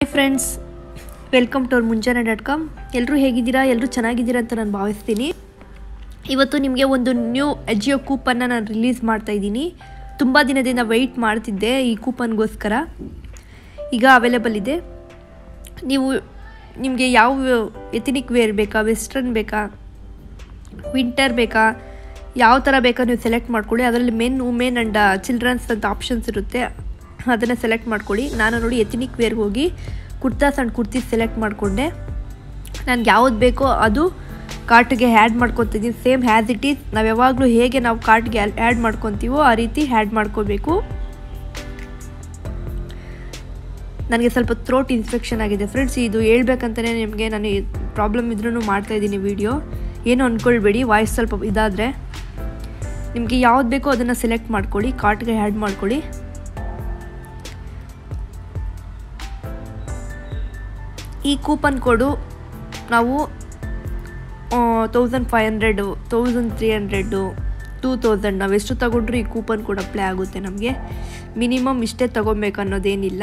friends welcome to ಅವ್ರ ಮುಂಜಾನೆ dot com ಎಲ್ಲರೂ ಹೇಗಿದ್ದೀರಾ ಎಲ್ಲರೂ ಚೆನ್ನಾಗಿದ್ದೀರಾ ಅಂತ ನಾನು ಭಾವಿಸ್ತೀನಿ ಇವತ್ತು ನಿಮಗೆ ಒಂದು ನ್ಯೂ ಅಜಿಯೋ ಕೂಪನ್ನ ನಾನು ರಿಲೀಸ್ ಮಾಡ್ತಾ ಇದ್ದೀನಿ ತುಂಬ ದಿನದಿಂದ ವೆಯ್ಟ್ ಮಾಡ್ತಿದ್ದೆ ಈ ಕೂಪನ್ಗೋಸ್ಕರ ಈಗ ಅವೈಲೇಬಲ್ ಇದೆ ನೀವು ನಿಮಗೆ ಯಾವ ಎಥನಿಕ್ ವೇರ್ ಬೇಕಾ ವೆಸ್ಟರ್ನ್ ಬೇಕಾ ವಿಂಟರ್ ಬೇಕಾ ಯಾವ ಥರ ಬೇಕಾ ನೀವು ಸೆಲೆಕ್ಟ್ ಮಾಡ್ಕೊಳ್ಳಿ ಅದರಲ್ಲಿ ಮೆನ್ ವುಮೆನ್ ಆ್ಯಂಡ್ ಚಿಲ್ಡ್ರನ್ಸ್ ಅಂತ ಆಪ್ಷನ್ಸ್ ಇರುತ್ತೆ ಅದನ್ನು ಸೆಲೆಕ್ಟ್ ಮಾಡ್ಕೊಳ್ಳಿ ನಾನು ನೋಡಿ ಎಥನಿಕ್ ವೇರ್ಗೆ ಹೋಗಿ ಕುರ್ತಾಸ್ ಆ್ಯಂಡ್ ಕುರ್ತೀಸ್ ಸೆಲೆಕ್ಟ್ ಮಾಡಿಕೊಂಡೆ ನನಗೆ ಯಾವ್ದು ಬೇಕೋ ಅದು ಕಾರ್ಟ್ಗೆ ಆ್ಯಡ್ ಮಾಡ್ಕೊತಿದ್ದೀನಿ ಸೇಮ್ ಹ್ಯಾಸ್ ಇಟ್ ಈಸ್ ನಾವು ಯಾವಾಗಲೂ ಹೇಗೆ ನಾವು ಕಾರ್ಟ್ಗೆ ಆ್ಯಡ್ ಮಾಡ್ಕೊತೀವೋ ಆ ರೀತಿ ಆ್ಯಡ್ ಮಾಡ್ಕೋಬೇಕು ನನಗೆ ಸ್ವಲ್ಪ ಥ್ರೋಟ್ ಇನ್ಫೆಕ್ಷನ್ ಆಗಿದೆ ಫ್ರೆಂಡ್ಸ್ ಇದು ಹೇಳ್ಬೇಕಂತಲೇ ನಿಮಗೆ ನಾನು ಪ್ರಾಬ್ಲಮ್ ಇದ್ರೂ ಮಾಡ್ತಾಯಿದ್ದೀನಿ ವಿಡಿಯೋ ಏನು ಅಂದ್ಕೊಳ್ಬೇಡಿ ವಾಯ್ಸ್ ಸ್ವಲ್ಪ ಇದಾದರೆ ನಿಮಗೆ ಯಾವ್ದು ಬೇಕೋ ಅದನ್ನು ಸೆಲೆಕ್ಟ್ ಮಾಡ್ಕೊಳ್ಳಿ ಕಾರ್ಟ್ಗೆ ಆ್ಯಡ್ ಮಾಡ್ಕೊಳ್ಳಿ ಈ ಕೂಪನ್ ಕೋಡು ನಾವು thousand five hundred thousand three hundred two thousand ನಾವು ಎಷ್ಟು ತಗೊಂಡ್ರು ಈ ಕೂಪನ್ ಕೋಡ್ ಅಪ್ಲೈ ಆಗುತ್ತೆ ನಮಗೆ ಮಿನಿಮಮ್ ಇಷ್ಟೇ ತಗೊಬೇಕು ಅನ್ನೋದೇನಿಲ್ಲ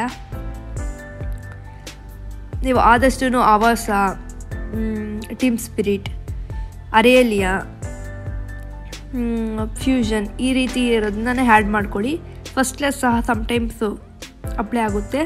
ನೀವು ಆದಷ್ಟು ಆವಾಸ ಟೀಮ್ ಸ್ಪಿರಿಟ್ ಅರೇಲಿಯಾ ಫ್ಯೂಷನ್ ಈ ರೀತಿ ಇರೋದನ್ನೇ ಹ್ಯಾಡ್ ಮಾಡ್ಕೊಳ್ಳಿ ಫಸ್ಟ್ ಕ್ಲಾಸ್ ಸಹ ಸಮ್ಟೈಮ್ಸು ಅಪ್ಲೈ ಆಗುತ್ತೆ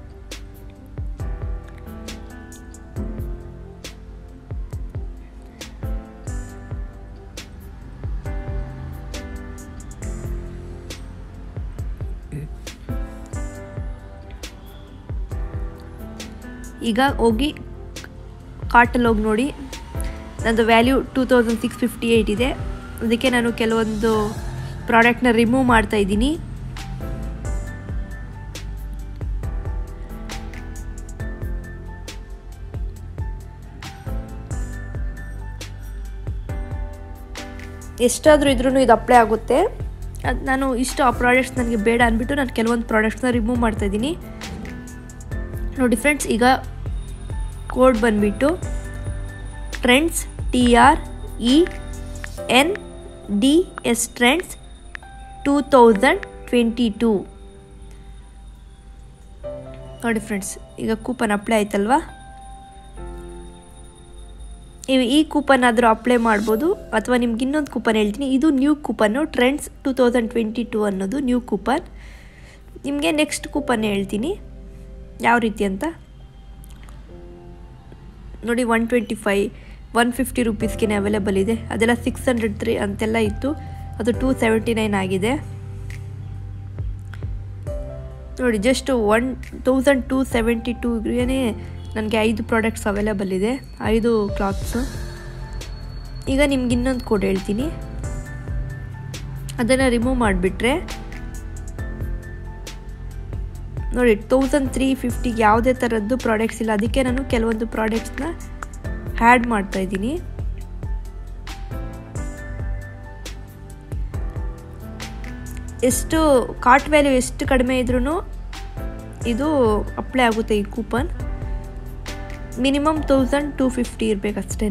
ಈಗ ಹೋಗಿ ಕಾರ್ಟಲ್ಲಿ ಹೋಗಿ ನೋಡಿ ನಂದು value two thousand six fifty eight ಇದೆ ಅದಕ್ಕೆ ನಾನು ಕೆಲವೊಂದು ಪ್ರಾಡಕ್ಟ್ನ ರಿಮೂವ್ ಮಾಡ್ತಾ ಇದ್ದೀನಿ ಎಷ್ಟಾದರೂ ಇದ್ರೂ ಇದು ಅಪ್ಲೈ ಆಗುತ್ತೆ ಅದು ನಾನು ಇಷ್ಟು ಆ ಪ್ರಾಡಕ್ಟ್ಸ್ ನನಗೆ ಬೇಡ ಅಂದ್ಬಿಟ್ಟು ನಾನು ಕೆಲವೊಂದು ಪ್ರಾಡಕ್ಟ್ಸ್ನ ರಿಮೂವ್ ಮಾಡ್ತಾ ಇದ್ದೀನಿ ನೋಡಿ ಫ್ರೆಂಡ್ಸ್ ಈಗ ಕೋಡ್ ಬಂದುಬಿಟ್ಟು Trends T R E N D S Trends two thousand twenty two ನೋಡಿ ಫ್ರೆಂಡ್ಸ್ ಈಗ ಕೂಪನ್ ಅಪ್ಲೈ ಆಯ್ತಲ್ವಾ ನೀವು ಈ ಕೂಪನ್ ಆದರೂ ಅಪ್ಲೈ ಮಾಡ್ಬೋದು ಅಥವಾ ನಿಮ್ಗೆ ಇನ್ನೊಂದು ಕೂಪನ್ ಹೇಳ್ತೀನಿ ಇದು new coupon Trends two thousand twenty two ಅನ್ನೋದು ನ್ಯೂ ಕೂಪನ್ ನಿಮಗೆ ನೆಕ್ಸ್ಟ್ ಕೂಪನ್ ಹೇಳ್ತೀನಿ ಯಾವ ರೀತಿ ಅಂತ ನೋಡಿ one twenty five one fifty ರುಪೀಸ್ಗೆ ಅವೈಲೇಬಲ್ ಇದೆ ಅದೆಲ್ಲ ಸಿಕ್ಸ್ ಹಂಡ್ರೆಡ್ ತ್ರೀ ಅಂತೆಲ್ಲ ಇತ್ತು ಅದು ಟೂ ಸೆವೆಂಟಿ ನೈನ್ ಆಗಿದೆ ನೋಡಿ just one thousand two seventy ಟೂಗೆ ನನಗೆ ಐದು ಪ್ರಾಡಕ್ಟ್ಸ್ ಅವೈಲೇಬಲ್ ಇದೆ ಐದು ಕ್ಲಾತ್ಸು ಈಗ ನಿಮ್ಗೆ ಇನ್ನೊಂದು ಕೋಡ್ ಹೇಳ್ತೀನಿ ಅದನ್ನು ರಿಮೂವ್ ಮಾಡಿಬಿಟ್ರೆ ನೋಡಿ ತೌಸಂಡ್ ತ್ರೀ ಫಿಫ್ಟಿಗೆ ಯಾವುದೇ ಥರದ್ದು ಪ್ರಾಡಕ್ಟ್ಸ್ ಇಲ್ಲ ಅದಕ್ಕೆ ನಾನು ಕೆಲವೊಂದು ಪ್ರಾಡಕ್ಟ್ಸ್ನ ಹ್ಯಾಡ್ ಮಾಡ್ತಾ ಇದ್ದೀನಿ ಎಷ್ಟು ಕಾಟ್ ವ್ಯಾಲ್ಯೂ ಎಷ್ಟು ಕಡಿಮೆ ಇದ್ರೂ ಇದು ಅಪ್ಲೈ ಆಗುತ್ತೆ ಈ coupon minimum thousand two fifty ಇರಬೇಕಷ್ಟೇ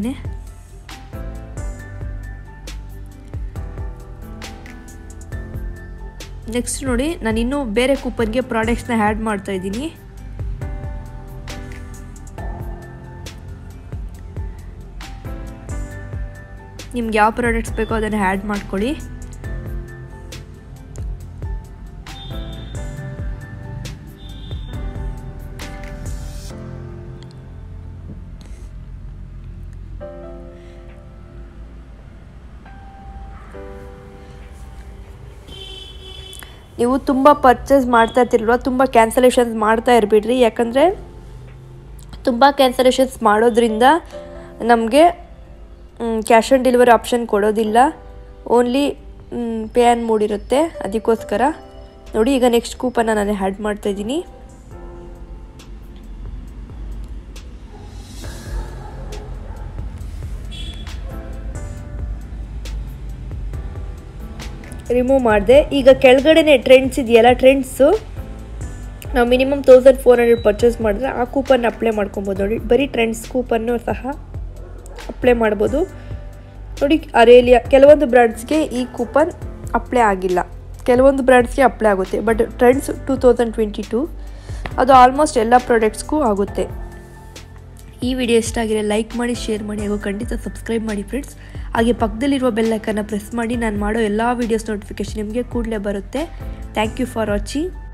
ನೆಕ್ಸ್ಟ್ ನೋಡಿ ನಾನು ಇನ್ನೂ ಬೇರೆ ಕೂಪನ್ಗೆ ಪ್ರಾಡಕ್ಟ್ಸ್ನ ಆ್ಯಡ್ ಮಾಡ್ತಾ ಇದ್ದೀನಿ ನಿಮ್ಗೆ ಯಾವ ಪ್ರಾಡಕ್ಟ್ಸ್ ಬೇಕೋ ಅದನ್ನು ಆ್ಯಡ್ ಮಾಡ್ಕೊಳ್ಳಿ ನೀವು ತುಂಬ ಪರ್ಚೇಸ್ ಮಾಡ್ತಾ ಇರ್ತಿಲ್ವ ತುಂಬ ಕ್ಯಾನ್ಸಲೇಷನ್ಸ್ ಮಾಡ್ತಾ ಇರಬೇಡ್ರಿ ಯಾಕಂದರೆ ತುಂಬ ಕ್ಯಾನ್ಸಲೇಷನ್ಸ್ ಮಾಡೋದ್ರಿಂದ ನಮಗೆ ಕ್ಯಾಶ್ ಆನ್ ಡೆಲಿವರಿ ಆಪ್ಷನ್ ಕೊಡೋದಿಲ್ಲ ಓನ್ಲಿ ಪೇ ಆ್ಯಂಡ್ ಮೂಡ್ ಇರುತ್ತೆ ಅದಕ್ಕೋಸ್ಕರ ನೋಡಿ ಈಗ ನೆಕ್ಸ್ಟ್ ಕೂಪನ್ನ ನಾನು ಹ್ಯಾಡ್ ಮಾಡ್ತಾಯಿದ್ದೀನಿ ರಿಮೂವ್ ಮಾಡಿದೆ ಈಗ ಕೆಳಗಡೆನೆ ಟ್ರೆಂಡ್ಸ್ ಇದೆಯಲ್ಲ ಟ್ರೆಂಡ್ಸು ನಾವು minimum thousand four hundred purchase ಮಾಡಿದ್ರೆ ಆ ಕೂಪನ್ ಅಪ್ಲೈ ಮಾಡ್ಕೊಬೋದು ನೋಡಿ ಬರೀ ಟ್ರೆಂಡ್ಸ್ ಕೂಪನ್ನು ಸಹ ಅಪ್ಲೈ ಮಾಡ್ಬೋದು ನೋಡಿ ಅರೇಲಿಯಾ ಕೆಲವೊಂದು ಬ್ರ್ಯಾಂಡ್ಸ್ಗೆ ಈ ಕೂಪನ್ ಅಪ್ಲೈ ಆಗಿಲ್ಲ ಕೆಲವೊಂದು ಬ್ರ್ಯಾಂಡ್ಸ್ಗೆ ಅಪ್ಲೈ ಆಗುತ್ತೆ but Trends two thousand twenty two ಅದು ಆಲ್ಮೋಸ್ಟ್ ಎಲ್ಲ ಪ್ರಾಡಕ್ಟ್ಸ್ಗೂ ಆಗುತ್ತೆ ಈ ವಿಡಿಯೋ ಇಷ್ಟ ಆಗಿದ್ರೆ ಲೈಕ್ ಮಾಡಿ ಶೇರ್ ಮಾಡಿ ಹಾಗೂ ಖಂಡಿತ ಸಬ್ಸ್ಕ್ರೈಬ್ ಮಾಡಿ ಫ್ರೆಂಡ್ಸ್ ಹಾಗೆ ಪಕ್ಕದಲ್ಲಿರುವ ಬೆಲ್ಲೈಕನ್ನು ಪ್ರೆಸ್ ಮಾಡಿ ನಾನು ಮಾಡೋ ಎಲ್ಲ ವೀಡಿಯೋಸ್ ನೋಟಿಫಿಕೇಶನ್ ನಿಮಗೆ ಕೂಡಲೇ ಬರುತ್ತೆ ಥ್ಯಾಂಕ್ ಯು ಫಾರ್ ವಾಚಿಂಗ್